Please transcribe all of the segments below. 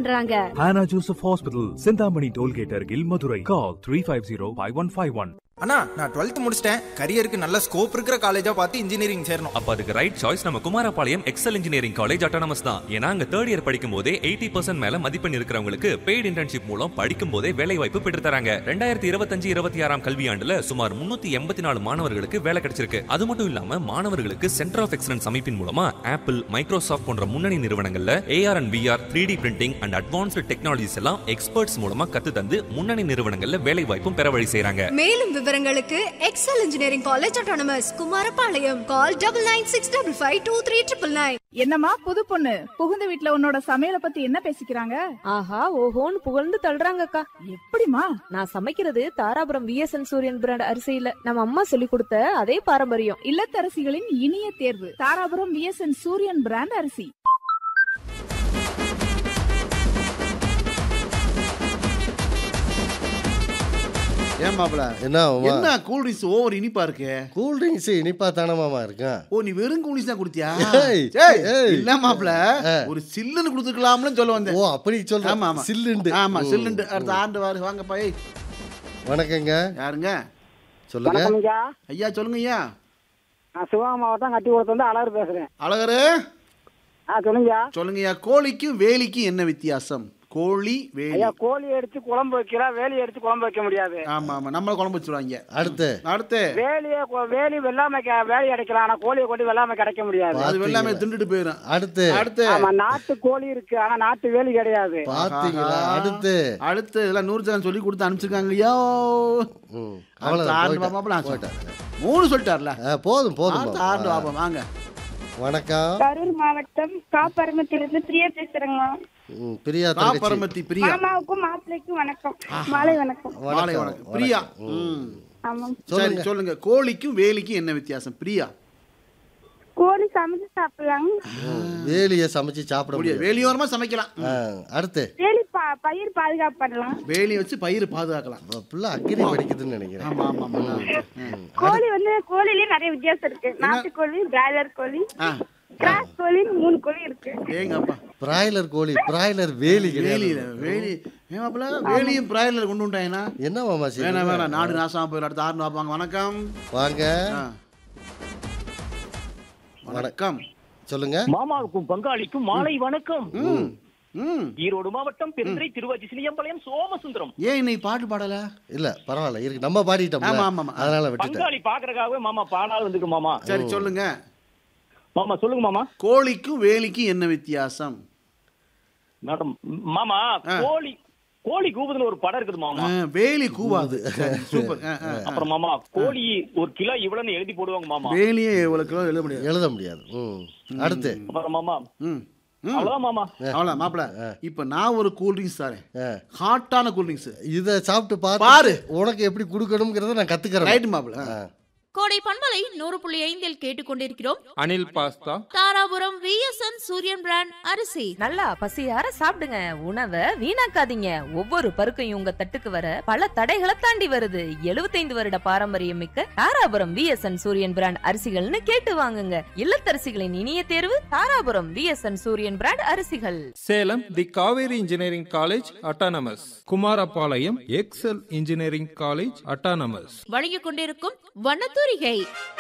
பண்றாங்க Hannah Joseph Hospital, Sindhamani Tollgate அருகில் Madurai call three five zero five one five one அண்ணா நான் twelfth முடிச்சிட்டேன் கரியருக்கு நல்ல ஸ்கோப் இருக்கிற காலேஜா பார்த்து இன்ஜினியரிங் சேரணும் அப்ப அதுக்கு ரைட் சாய்ஸ் நம்ம Kumarapalayam Excel engineering college autonomous தான் ஏன்னா அங்க தேர்ட் இயர் படிக்கும் போதே எயிட்டி பர்சன்ட் மேல மதிப்பெண் இருக்கிறவங்களுக்கு பெய்டு இன்டர்ன்ஷிப் மூலம் படிக்கும் போதே வேலை வாய்ப்பு பெற்று தராங்க ரெண்டாயிரத்தி இருபத்தஞ்சு இருபத்தி ஆறாம் கல்வியாண்டுல சுமார் முன்னூத்தி எண்பத்தி நாலு மாணவர்களுக்கு வேலை கிடைச்சிருக்கு அது மட்டும் இல்லாம மாணவர்களுக்கு சென்டர் ஆஃப் எக்ஸலன்ஸ் அமைப்பின் மூலமா ஆப்பிள் மைக்ரோசாஃப்ட் போன்ற முன்னணி நிறுவனங்கள்ல AR and VR three D printing and advanced technologies எல்லாம் எக்ஸ்பர்ட்ஸ் மூலமா கத்து தந்து முன்னணி நிறுவனங்கள்ல வேலை வாய்ப்பும் பெற வழி செய்றாங்க மேலும் விவரங்களுக்கு Excel engineering college autonomous Kumarapalayam call double nine six double five two three triple nine என்னம்மா புது பொண்ணு புகுந்த வீட்ல உன்னோட சமையல பத்தி என்ன பேசிக்கிறாங்க ஆஹா ஓஹோன்னு புகழ்ந்து தள்ளுறாங்கக்கா எப்படிமா நான் சமைக்கிறது தாராபுரம் விஎஸ்என் சூரியன் பிராண்ட் அரிசியில நம்ம அம்மா சொல்லி கொடுத்த அதே பாரம்பரியம் இல்லத்தரசிகளின் இனிய தேர்வு தாராபுரம் விஎஸ்என் சூரியன் பிராண்ட் அரிசி ஏன் மாப்பிள என்ன மாமா என்ன கூல் ட்ரிங்க்ஸ் ஓவர் இனிப்பா இருக்கு கூல் ட்ரிங்க்ஸ் இனிப்பா தானே மாமா இருக்கும் ஓ நீ வெறும் கூல் ட்ரிங்க்ஸ் தான் குடித்தியா ஏய், ஏய், ஏய். இல்ல மாப்பிள ஆ. ஒரு சில்லுன்னு கொடுத்துக்கலாம்னு சொல்ல வந்தேன் ஓ அப்படி சொல்ற ஆமா ஆமா சில்லுண்டு ஆமா ம். சில்லுண்டு அடுத்த ஆண்டு வாரு வாங்கப்பா ஏய் வணக்கங்க யாருங்க சொல்லுங்க வணக்கம்யா ஐயா சொல்லுங்க ஐயா நான் சிவகங்கை மாவட்டம் கட்டி வந்து அழகர் பேசுறேன் அழகரு ஆ சொல்லுங்கய்யா சொல்லுங்க ஐயா கோழிக்கும் வேலிக்கும் என்ன வித்தியாசம் கோழி வேலி ஐயா கோழி அடிச்சு குழம்பு வைக்கலாம் வேலி அடிச்சு குழம்பு வைக்க முடியாது ஆமா ஆமா நம்மள குழம்பு வச்சிருவாங்க அடுத்து அடுத்து வேலியை கொ- வேலி வெள்ளாமை க- வேலி அடைக்கலாம் ஆனா கோழியை கொண்டு வெள்ளாமை கிடைக்க முடியாது அது வெள்ளாமே திண்டுட்டு போயிடும் அடுத்து அடுத்து ஆமா நாட்டு கோழி இருக்கு ஆனா நாட்டு வேலி கிடையாது பாத்தீங்களா ஆஹா. அடுத்து அடுத்து இதெல்லாம் நூறு ஜான் சொல்லி கொடுத்து அனுப்பிச்சிருக்காங்க ஐயோ ம், அடுத்த அவ்வளவுதான் ஆண்டு போயிட்டேன். பாப்பா நான் போயிட்டேன். சொல்லிட்டேன். மூணு சொல்லிட்டார்ல ஆ, போதும் போதும் அடுத்த ஆண்டு மாமா. பாப்பா வாங்க வணக்கம் கரூர் மாவட்டம் காப்பரமத்திலிருந்து பிரியா பேசுறேங்க ம், பிரியா தங்கச்சி காப்பரமத்தி பிரியா மாமாவுக்கும் மாப்பிள்ளைக்கும் வணக்கம் மாலை வணக்கம் மாலை வணக்கம் வணக்கம் பிரியா ம். ஆமாம் சரி சொல்லுங்க சொல்லுங்க கோழிக்கும் வேலிக்கும் என்ன வித்தியாசம் பிரியா கோழி சமைச்சு சாப்பிடலாங்க வேலியை சமைச்சு சாப்பிட முடியாது முடியாது வேலியோரமா சமைக்கலாம் ஆ, அடுத்து வேலி பா பயிர் பாதுகாப்பு பண்ணலாம் வேலி வச்சு பயிர் பாதுகாக்கலாம் புள்ள அக்கிரி படிக்குதுன்னு நினைக்கிறேன் ஆமா ஆமா ஆமா ம். கோழி வந்து கோழிலயே நிறைய வித்தியாசம் இருக்கு நாட்டுக்கோழி பிராய்லர் கோழி ஆ கிராஸ் கோழி மூணு கோழி இருக்கு ஏங்கப்பா பிராய்லர் கோழி பிராய்லர் வேலி வேலியில கிடையாது வேலி ஏமாப்பிள வேலியும் பிராய்லர் கொண்டு வந்துட்டாங்கன்னா என்ன மாமா செய்றீங்க? வேணாம் வேணாம் நாடு நாசமா போயிடும் அடுத்த ஆறு பார்ப்பாங்க வணக்கம் வாங்க ஆ. வணக்கம் சொல்லுங்க மாமாவுக்கும் பங்காளிக்கும் மாலை வணக்கம் ம் ம் ஈரோடு மாவட்டம் பெருந்துறை திருவாச்சி சிலியம்பாளையம் சோமசுந்தரம் ஏன் இன்னைக்கு பாட்டு பாடல இல்ல பரவாயில்ல இருக்கு நம்ம பாடிட்டோம் ஆமா, ஆமா, ஆமா. அதனால விட்டுட்டேன் பங்காளி பாக்குறதுக்காகவே மாமா பாடாது வந்துருக்கு மாமா சரி சொல்லுங்க மாமா சொல்லுங்க மாமா கோழிக்கும் வேலிக்கும் என்ன வித்தியாசம் மேடம் மாமா ஆ. கோழி கோழி கூவுதுன்னு ஒரு படம் இருக்குது மாமா ஆ, வேலி கூவாது சரி, சூப்பர் ஆ, ஆ. அப்புறம் மாமா கோழி ஒரு கிலோ இவ்வளவுன்னு எழுதி போடுவாங்க மாமா வேலியே எவ்வளவு கிலோ எழுத முடியாது எழுத முடியாது ம் அடுத்து அப்புறம் மாமா ம் ம். அவ்வளவுதான் மாமா அவ்வளோ மாப்பிள இப்ப நான் ஒரு கூல் ட்ரிங்க்ஸ் தரேன் ஆ. ஹாட்டான கூல் ட்ரிங்க்ஸ் இத சாப்பிட்டு பாரு பாரு. உனக்கு எப்படி கொடுக்கணுங்கிறத நான் கத்துக்கிறேன் ரைட் மாப்பிள ஆ. கோடை பண்பலை நூறு புள்ளி ஐந்தில் கேட்டுக்கொண்டிருக்கிறோம் Anil pasta Dharapuram VSN Suriyan brand அரிசி நல்லா பசியார சாப்பிடுங்க உணவை வீணாக்காதீங்க ஒவ்வொரு பருக்கையும் உங்க தட்டுக்கு வர பல தடைகளை தாண்டி வருது 75 வருட பாரம்பரியம் மிக்க தாராபுரம் விஎஸ்என் சூரியன் பிராண்ட் அரிசிகள்னு கேட்டு வாங்குங்க இல்லத்தரசிகளின் இனிய தேர்வு தாராபுரம் விஎஸ்என் சூரியன் பிராண்ட் அரிசிகள் Salem the Kaveri engineering college autonomous Kumarapalayam Excel engineering college autonomous வழங்கிக் கொண்டிருக்கும் வண்ணத்தூரிகை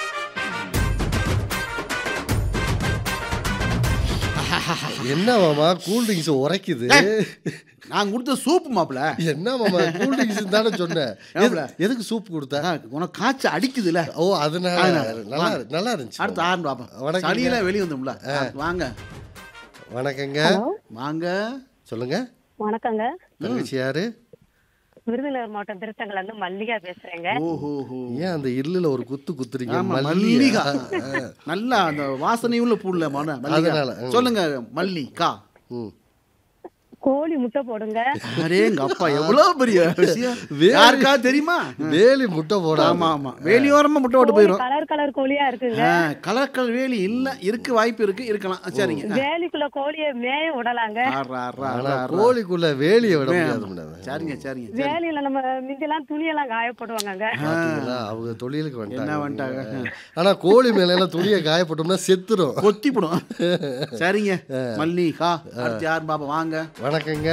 என்ன மாமா கூல் ட்ரிங்க்ஸ் உரைக்குது நான் கொடுத்த சூப் மாப்பிள என்ன மாமா கூல் ட்ரிங்க்ஸ் தானே சொன்னேன் ஏப்ல? எது- எதுக்கு சூப் கொடுத்த உனக்கு காய்ச்சல் அடிக்குதுல ஓ அதனால அதனால. நல்லா வாங்க. நல்லா இருந்துச்சு அடுத்த ஆறு பாப்பா வணக்கங்க. சளியில வெளிய வந்தும்ல வாங்க வணக்கங்க வாங்க சொல்லுங்க வணக்கங்க தங்கச்சி யாரு விருதுநகர் மாவட்டம் திருத்தங்கல இருந்து மல்லிகா பேசுறேங்க ஓஹோ ஏன் அந்த இல்லுல ஒரு குத்து குத்துறீங்க ஆமா மல்லிகா மல்லிகா நல்லா அந்த வாசனை உள்ள பூல மன அதனால, மல்லிகா ம். சொல்லுங்க மல்லிகா ம். கோழி முட்டை போடுங்க அரே எங்க அப்பா எவ்வளவு பெரிய விஷயம் வேலி- யாருக்கா தெரியுமா வேலி முட்டை போட ஆமா ஆமா வேலியோரமா முட்டை போட்டு போயிடும் கலர் கலர் கோழியா இருக்குங்க கலர் கலர் வேலி இல்ல இருக்கு வாய்ப்பு இருக்கு இருக்கலாம் சரிங்க வேலிக்குள்ள கோழியை மேய விடலாங்க ஆறா, ஆறா, ஆனா ஆறா, ஆறா. கோழிக்குள்ள வேலியை விட வே- முடியாது மேடம். சரிங்க சரிங்க சரி. வேலியில நம்ம மிஞ்செல்லாம் துணியெல்லாம் காயப்படுவாங்க பாத்தீங்களா அவங்க தொழிலுக்கு என்ன வந்துட்டாங்க வந்துட்டாங்க ஆனா கோழி மேல எல்லாம் துணியை காயப்பட்டோம்னா செத்துரும் கொத்தி போடும் சரிங்க மல்லிகா அடுத்து யார் பாப்பா வாங்க வணக்கங்க